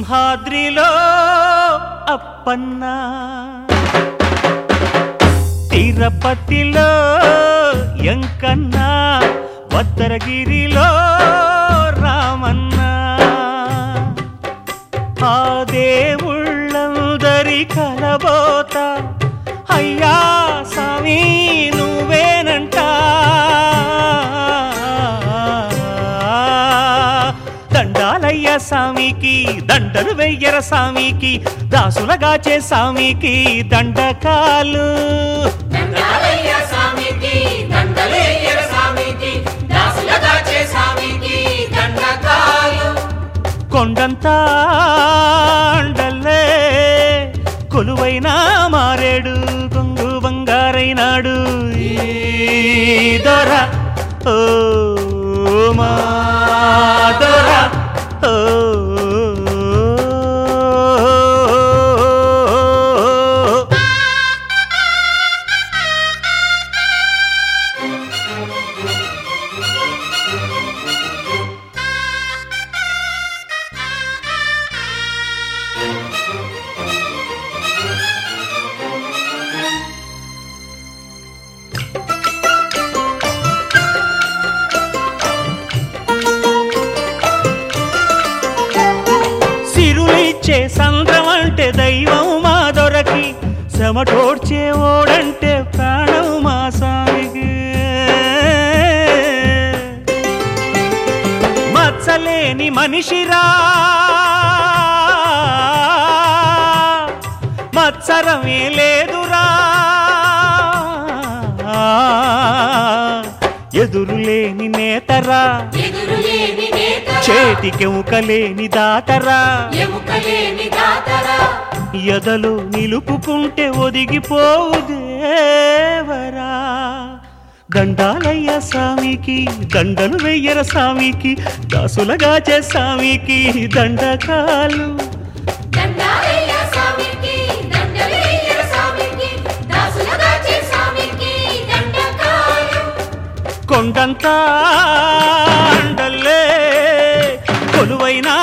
సింహాద్రిలో అప్పన్న తిరుపతిలో ఎంకన్న భద్రగిరిలో రామన్న ఆ దేవుళ్ళందరి కలబోత అయ్యా స్వామి నువ్వేనంట దండాలయ్య స్వామికి దండలు వెయ్యర స్వామికి దాసులగాచే స్వామికి దండకాలు దండాలయ్య స్వామికి దండలేయ్యర స్వామికి దాసులగా చే స్వామికి దండకాలు కొండంతా అండల్లే కొలువైన మారేడు గొంగు బంగారైనాడు ఈ దొర ఓ మా దొర ఓ సిరులిచ్చే సంద్రం అంటే దైవం మా దొరకి చెమటోడ్చే ఓడంటే ప్రాణం మా స్వామికి మచ్చలేని మనిషిరా మత్సరమే లేదురా ఎదురులేని నేతరా ఎదురులేని నేతరా చేతికెముకలేని దాతరా ఎముకలేని దాతరా ఎదలు నిలుపుకుంటే ఒదిగిపోవు దేవరా దండాలయ్య స్వామికి దండలు వెయ్యర స్వామికి దాసులగాచే స్వామికి దండకాలు దండాలయ్య స్వామికి దండలేయ్యర స్వామికి దాసులగా చే స్వామికి దండకాలు కొండంతా అండల్లే కొలువైన